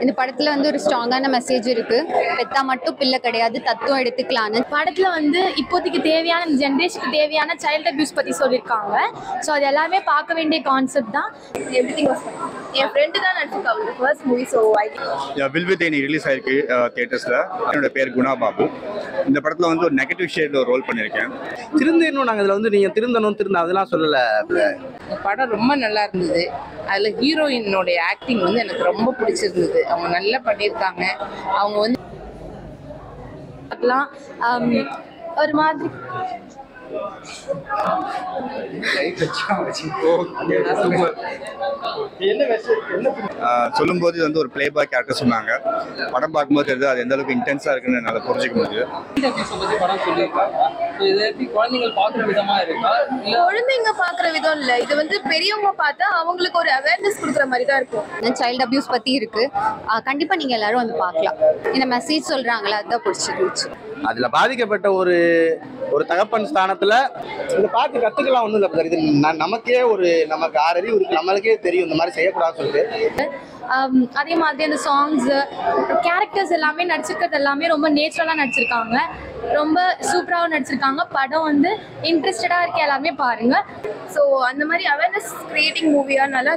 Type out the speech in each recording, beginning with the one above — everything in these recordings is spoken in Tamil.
இந்த படத்துல வந்து ஒரு ஸ்ட்ராங்கான மெசேஜ் இருக்கு பெத்தா மட்டும் பிள்ளை கிடையாது தத்துவம் எடுத்துக்கலான்னு படத்துல வந்து இப்போதைக்கு தேவையான ஜென்ரேஷனுக்கு தேவையான சைல்ட் அபியூஸ் பத்தி சொல்லியிருக்காங்க ஸோ அது எல்லாமே பார்க்க வேண்டிய கான்செப்ட் தான் எவ்ரிதிங் வாஸ் என் ஃப்ரெண்டு தான் நடிச்சிருக்கா அவளோட first movie so I will with இன்னைக்கு ரிலீஸ் ஆயிருக்கு தியேட்டர்ஸில் என்னோட பேர் குணா பாபு இந்த படத்தில் வந்து ஒரு நெகட்டிவ் ஷேடில் ஒரு ரோல் பண்ணியிருக்கேன் திருந்தணும் நாங்கள் இதில் வந்து நீங்கள் திருந்தணும் திருந்த அதெல்லாம் சொல்லலை இந்த படம் ரொம்ப நல்லா இருந்தது அதில் ஹீரோயினோடைய ஆக்டிங் வந்து எனக்கு ரொம்ப பிடிச்சிருந்தது அவங்க நல்லா பண்ணியிருக்காங்க அவங்க வந்து பார்க்கலாம் ஆம், ஒரு மாதிரி சொல்லும்போது இது வந்து ஒரு ப்ளே பாய் கேரக்டர் சொன்னாங்க படம் பார்க்கும்போது தெரியுது அது எந்த அளவுக்கு இன்டென்ஸாக இருக்குன்னு என்னால் புரிஞ்சிக்க முடியுது பத்தி படம் சொல்லியிருக்காங்க ஸோ இதை எப்படி குழந்தைகள் பார்க்குற விதமா இருக்கா இல்ல குழந்தைங்க பாக்குற விதம் இல்ல இது வந்து பெரியவங்க பார்த்தா அவங்களுக்கு ஒரு அவேர்னஸ் கொடுக்குற மாதிரி தான் இருக்கும் சைல்டு அபியூஸ் பத்தி இருக்கு ஆஹ் கண்டிப்பா நீங்க எல்லாரும் வந்து பார்க்கலாம் இந்த மெசேஜ் சொல்றாங்களா அதுதான் பிடிச்சிருந்துச்சு அதில் பாதிக்கப்பட்ட ஒரு ஒரு தகப்பன் ஸ்தானத்தில் இதை பார்த்து கற்றுக்கலாம் ஒன்றும் இல்லை brother. இது ந- நமக்கே ஒரு நமக்கு ஆறு அறிவு இருக்கு நம்மளுக்கே தெரியும் இந்த மாதிரி செய்யக்கூடாதுன்னு சொல்லிட்டு ஆம், அதே மாதிரி அந்த சாங்ஸ் கேரக்டர்ஸ் எல்லாமே நடிச்சிருக்கிறது எல்லாமே ரொம்ப நேச்சுரலாக நடிச்சிருக்காங்க ரொம்ப சூப்பராகவும் நடிச்சிருக்காங்க படம் வந்து இன்ட்ரெஸ்டடாக இருக்க எல்லாமே பாருங்க ஸோ அந்த மாதிரி அவேர்னஸ் கிரியேட்டிங் மூவியா நல்லா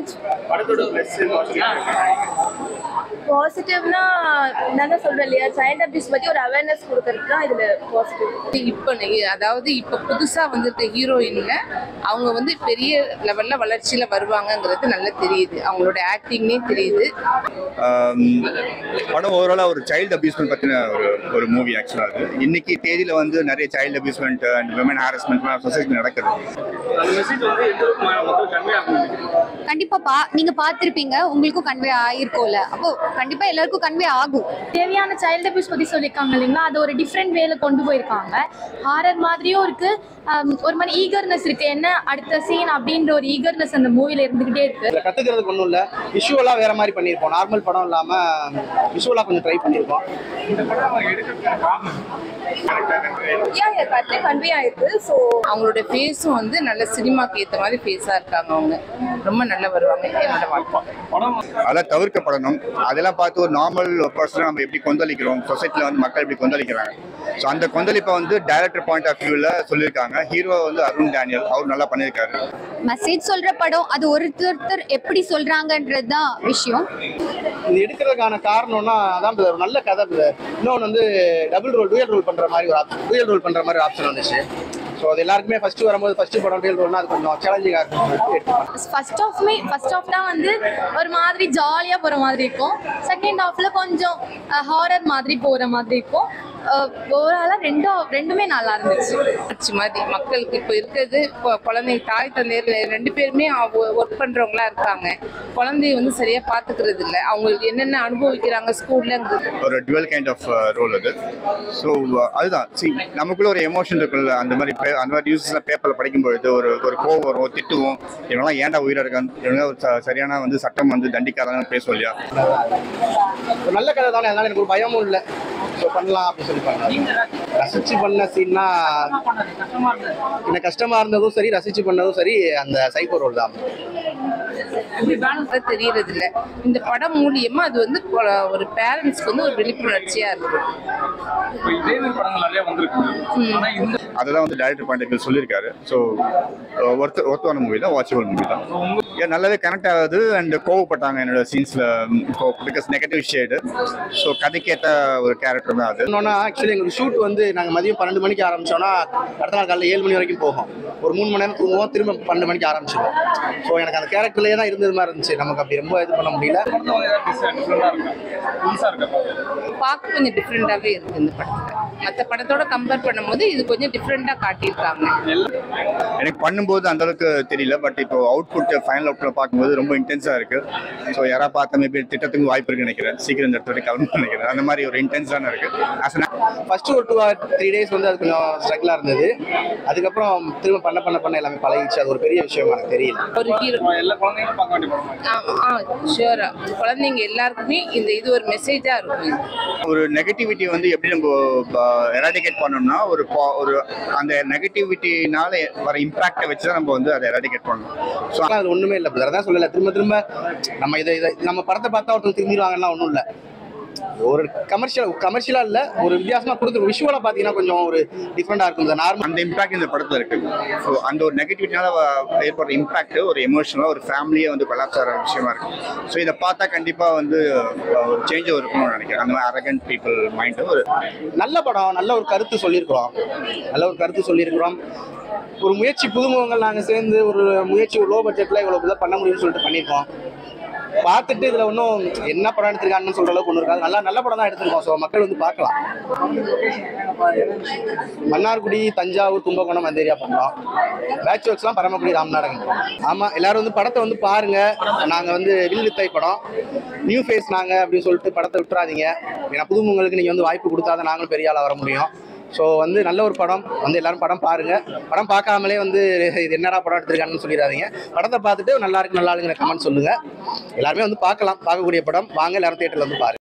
பாசிட்டிவ்னா நான் தான் சொல்றேன் இல்லையா சைல்ட் அபியூஸ் பத்தி ஒரு அவேர்னஸ் கொடுக்கறது தான் இதுல பாசிட்டிவ் இப்போ நெ- அதாவது இப்போ புதுசாக வந்திருக்க ஹீரோயின்ல அவங்க வந்து பெரிய லெவலில் வளர்ச்சியில் வருவாங்கங்கிறது நல்லா தெரியுது அவங்களோட ஆக்டிங்னே தெரியுது ஆம், படம் ஓவராலாக ஒரு சைல்டு அபியூஸ்மெண்ட் பற்றின ஒரு ஒரு மூவி ஆக்சுவலாக அது இன்னைக்கு தேதியில் வந்து நிறைய சைல்டு அபியூஸ்மெண்ட் அண்ட் விமன் ஹாரஸ்மெண்ட்லாம் சொசைட்டி நடக்குது அந்த மெசேஜ் வந்து எந்த அளவுக்கு ம- மக்கள் கன்வே ஆகும் கண்டிப்பா பா நீங்க பார்த்திருப்பீங்க உங்களுக்கும் கன்வே ஆயிருக்கும்ல அப்போ கண்டிப்பா எல்லாருக்கும் கன்வே ஆகும் தேவையான சைல்டு அபியூஸ் பற்றி சொல்லியிருக்காங்க இல்லைங்களா அது ஒரு டிஃப்ரெண்ட் வேல கொண்டு போயிருக்காங்க ஹாரர் மாதிரியும் இருக்கு ஆம், ஒரு மாதிரி ஈகர்னஸ் இருக்கு என்ன அடுத்த சீன் அப்படின்ற ஒரு ஈகர்னஸ் அந்த மூவில இருந்துகிட்டே இருக்கு இதில் கற்றுக்கிறதுக்கு ஒன்றும் இல்லை விஷுவலாக வேற மாதிரி பண்ணியிருப்போம் நார்மல் படம் இல்லாமல் விஷுவலாக கொஞ்சம் ட்ரை பண்ணியிருப்போம் யா யா கரெக்டாக கன்வே ஆயிருக்கு ஸோ அவங்களோட ஃபேஸும் வந்து நல்ல சினிமாக்கு ஏற்ற மாதிரி ஃபேஸாக இருக்காங்க அவங்க ரொம்ப நல்லா வருவாங்க என்னோட வாழ்க்கை அதெல்லாம் தவிர்க்கப்படணும் அதெல்லாம் பார்த்து ஒரு நார்மல் பர்சனாக நம்ம எப்படி கொந்தளிக்கிறோம் சொசைட்டியில் வந்து மக்கள் எப்படி கொந்தளிக்கிறாங்க ஸோ அந்த கொந்தளிப்பை வந்து டைரக்டர் பாயிண்ட் ஆஃப் வியூவில் சொல்லியிருக்காங்க ஹீரோ வந்து அருண் டேனியல் அவர் நல்லா பண்ணியிருக்காரு மெசேஜ் சொல்ற படம் அது ஒருத்தர் எப்படி சொல்றாங்கன்றது தான் விஷயம் இது எடுக்கிறதுக்கான காரணம்னா அதான் brother, ஒரு நல்ல கதை brother. இன்னொன்று வந்து டபுள் ரோல் டூயல் ரோல் பண்ணுற மாதிரி ஒரு ஆப்ஷன் டூயல் ரோல் பண்ணுற மாதிரி ஆப்ஷன் வந்துச்சு ஸோ அது எல்லாருக்குமே ஃபர்ஸ்ட் வரும்போது ஃபர்ஸ்ட் படம் டூயல் ரோல்னா அது கொஞ்சம் சேலஞ்சிங்காக இருக்கும் சொல்லிட்டு எடுத்துக்கலாம். ஃபர்ஸ்ட் ஆஃப்மே ஃபர்ஸ்ட் ஆஃப் தான் வந்து ஒரு மாதிரி ஜாலியாக போகிற மாதிரி இருக்கும் செகண்ட் ஆஃப்ல கொஞ்சம் ஹாரர் மாதிரி போகிற மாதிரி இருக்கும் ஓவராலாக ரெண்டும் ரெண்டுமே நல்லா இருந்துச்சு ஆச்சு மாதிரி மக்களுக்கு இப்போ இருக்கிறது இப்போ குழந்தை தாய் தந்தையர் ரெண்டு பேருமே ஒர்க் பண்ணுறவங்களா இருக்காங்க குழந்தைய வந்து சரியாக பார்த்துக்கிறது இல்லை அவங்களுக்கு என்னென்ன அனுபவிக்கிறாங்க ஸ்கூல்லங்கிறது ஒரு டுவெல் கைண்ட் ஆஃப் ரோல் அது ஸோ அதுதான் சி நமக்குள்ள ஒரு எமோஷன் இருக்குல்ல அந்த மாதிரி பே- அந்த மாதிரி நியூஸ்லாம் பேப்பரில் படிக்கும்பொழுது ஒரு ஒரு கோவம் வரும் திட்டுவோம் இவங்கெல்லாம் ஏன்டா உயிராக இருக்காங்க இவங்க ஒரு ச- சரியான வந்து சட்டம் வந்து தண்டிக்காதான்னு பேசுவோம் இல்லையா ஒரு நல்ல கதை தானே அதனால எனக்கு ஒரு பயமும் இல்லை ஸோ பண்ணலாம் அப்படின்னு சொல்லி பண்ணலாம் ரசிச்சு பண்ண சீன்னா எனக்கு கஷ்டமா இருந்ததும் சரி ரசிச்சு பண்ணதும் சரி அந்த சைக்கோ ரோல் தான் தெரியறது இல்ல இந்த படம் மூலியமா அது வந்து கொ- ஒரு பேரண்ட்ஸ்க்கு வந்து ஒரு விழிப்புணர்ச்சியா இருக்கு இப்போ இதே மாதிரி படங்கள் நிறைய வந்திருக்கு ஆனா இந்த அதை தான் வந்து டைரக்டர் பாயிண்ட் ஆஃப் சொல்லியிருக்காரு ஸோ ஒருத்த ஒருத்தவான மூவி தான் வாட்சபிள் மூவி தான் ஏன் நல்லாவே கனெக்ட் ஆகுது அண்ட் கோவப்பட்டாங்க என்னோட சீன்ஸில் பிகாஸ் நெகட்டிவ் ஷேடு ஸோ கதைக்கேற்ற ஒரு கேரக்டர் தான் அது இன்னொன்னா ஆக்சுவலி எங்களுக்கு ஷூட் வந்து நாங்கள் மதியம் பன்னெண்டு மணிக்கு ஆரம்பிச்சோம்னா அடுத்த நாள் காலையில் ஏழு மணி வரைக்கும் போகும் ஒரு மூணு மணி நேரம் தூங்குவோம் திரும்ப பன்னெண்டு மணிக்கு ஆரம்பிச்சிடுவோம் ஸோ எனக்கு அந்த கேரக்டர்லேயே தான் இருந்தது மாதிரி இருந்துச்சு நமக்கு அப்படி ரொம்ப இது பண்ண முடியல படத்துல வந்து ஏதாவது டிஃப்ரெண்டாக இருக்கா புதுசாக இருக்கா பார்க்க கொஞ்சம் டிஃப்ரெண்டாவே இருக்கு இந்த படத்துல மற்ற படத்தோட கம்பேர் பண்ணும்போது இது கொஞ்சம் டிஃப்ரெண்டா காட்டியிருக்காங்க எனக்கு பண்ணும்போது அந்த அளவுக்கு தெரியல பட் இப்போ அவுட்புட் ஃபைனல் அவுட்புட் பார்க்கும்போது ரொம்ப இன்டென்ஸாக இருக்கு ஸோ யாராவது பார்த்த மேபி திட்டத்துக்கு வாய்ப்பு இருக்குன்னு நினைக்கிறேன் சீக்கிரம் இந்த இடத்துல கிளம்பு நினைக்கிறேன் அந்த மாதிரி ஒரு இன்டென்ஸான இருக்கு ஆஸ் ஃபர்ஸ்ட் ஒரு டூ ஆர் த்ரீ டேஸ் வந்து அது கொஞ்சம் ஸ்ட்ரகிளாக இருந்தது அதுக்கப்புறம் திரும்ப பண்ண பண்ண பண்ண எல்லாமே பழகிச்சு அது ஒரு பெரிய விஷயம் எனக்கு தெரியல ஒரு ஹீரோ எல்லா குழந்தைங்களும் பார்க்க வேண்டிய படம் ஆ ஷுவரா குழந்தைங்க எல்லாருக்குமே இந்த இது ஒரு மெசேஜா இருக்கும் இது. ஒரு நெகட்டிவிட்டி வந்து எப்படி நம்ம எராடிகேட் பண்ணணும்னா ஒரு po- ஒரு அந்த நெகட்டிவிட்டினால வர இம்பாக்டை வச்சு தான் நம்ம வந்து அதை எராடிகேட் பண்ணணும் ஸோ ஆனால் அது ஒண்ணுமே இல்லை பிரதர் தான் சொல்லல திரும்ப திரும்ப நம்ம இதை இதை நம்ம படத்தை பார்த்தா ஒருத்தர் திரும்பிடுவாங்கன்னா ஒன்றும் இல்லை ஒரு கமர்ஷியல் கமர்ஷியலா இல்ல ஒரு வித்தியாசமா கொடுத்துரு விஷுவலா பாத்தீங்கன்னா கொஞ்சம் ஒரு டிஃப்ரெண்டா இருக்கும் இந்த நார்மல் அந்த இம்பாக்ட் இந்த படத்துல இருக்கு ஸோ அந்த ஒரு நெகட்டிவிட்டினால ஏற்படுற இம்பாக்ட் ஒரு எமோஷனலாக ஒரு ஃபேமிலியே வந்து கொலாப்ஸ் ஆகிற விஷயமா இருக்கு ஸோ இதை பார்த்தா கண்டிப்பா வந்து அஹ், ஒரு சேஞ்ச் இருக்கணும்னு நினைக்கிறேன் அந்த மாதிரி அரகன் பீப்புள் மைண்டு ஒரு நல்ல படம் நல்ல ஒரு கருத்து சொல்லியிருக்கிறோம் நல்ல ஒரு கருத்து சொல்லியிருக்கிறோம் ஒரு முயற்சி புதுமுகங்கள் நாங்க சேர்ந்து ஒரு முயற்சி லோ பட்ஜெட்ல இவ்வளவு இதை பண்ண முடியும்னு சொல்லிட்டு பண்ணியிருக்கோம் பார்த்துட்டு இதுல ஒன்றும் என்ன படம் எடுத்திருக்காங்கன்னு சொல்ற அளவுக்கு ஒன்றும் இருக்காது நல்லா நல்ல படம் தான் எடுத்திருக்கோம் ஸோ மக்கள் வந்து பார்க்கலாம் மன்னார்குடி தஞ்சாவூர் கும்பகோணம் அந்த ஏரியா பண்ணோம் பேட்ச் ஒர்க்ஸ்லாம் பரமக்குடி ராமநாடகம் ஆமா எல்லாரும் வந்து படத்தை வந்து பாருங்க நாங்க வந்து வில்வித்தை படம் நியூ ஃபேஸ் நாங்க அப்படின்னு சொல்லிட்டு படத்தை விட்டுறாதீங்க ஏன்னா புதுமுகங்களுக்கு நீங்க வந்து வாய்ப்பு கொடுத்தாதான் நாங்களும் பெரிய ஆளா வர முடியும் ஸோ வந்து நல்ல ஒரு படம் வந்து எல்லாரும் படம் பாருங்க படம் பார்க்காமலே வந்து இது என்னடா படம் எடுத்திருக்காங்கன்னு சொல்லிடாதீங்க படத்தை பார்த்துட்டு நல்லா இருக்கு நல்லா இருக்குங்கிற கமெண்ட் சொல்லுங்க எல்லாருமே வந்து பார்க்கலாம் பார்க்கக்கூடிய படம் வாங்க எல்லாரும் தேட்டர்ல வந்து பாருங்க